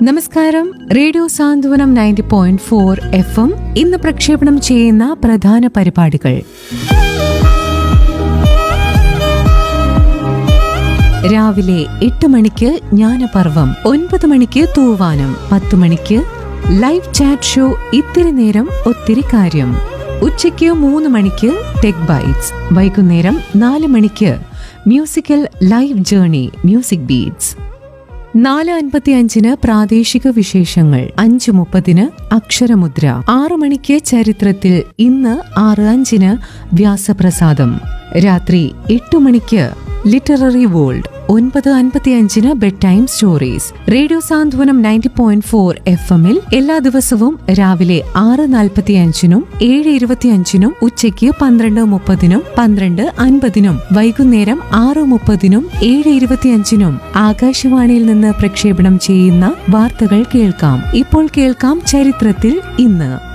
നമസ്കാരം radio Santhwanam ninety point four F M ഇന്ന് പ്രക്ഷേപണം ചെയ്യുന്ന പ്രധാന പരിപാടികൾ രാവിലെ എട്ട് മണിക്ക് ജ്ഞാനപർവം ഒൻപത് മണിക്ക് തൂവാനം പത്ത് മണിക്ക് ലൈവ് ചാറ്റ് ഷോ ഇത്തിരി നേരം ഒത്തിരി കാര്യം ഉച്ചയ്ക്ക് മൂന്ന് മണിക്ക് ടെക് ബൈറ്റ്സ് വൈകുന്നേരം നാല് മണിക്ക് musical live journey music beats നാല് അൻപത്തി അഞ്ചിന് പ്രാദേശിക വിശേഷങ്ങൾ അഞ്ച് മുപ്പതിന് അക്ഷരമുദ്ര ആറു മണിക്ക് ചരിത്രത്തിൽ ഇന്ന് ആറ് അഞ്ചിന് വ്യാസപ്രസാദം രാത്രി എട്ടു മണിക്ക് ലിറ്റററി വേൾഡ് ഒൻപത് അൻപത്തി അഞ്ചിന് bed time stories radio Santhwanam ninety point four F എമ്മിൽ എല്ലാ ദിവസവും രാവിലെ ആറ് നാൽപ്പത്തി അഞ്ചിനും ഏഴ് ഇരുപത്തിയഞ്ചിനും ഉച്ചയ്ക്ക് പന്ത്രണ്ട് മുപ്പതിനും പന്ത്രണ്ട് അൻപതിനും വൈകുന്നേരം ആറ് മുപ്പതിനും ഏഴ് ഇരുപത്തിയഞ്ചിനും ആകാശവാണിയിൽ നിന്ന് പ്രക്ഷേപണം ചെയ്യുന്ന വാർത്തകൾ കേൾക്കാം ഇപ്പോൾ കേൾക്കാം ചരിത്രത്തിൽ ഇന്ന്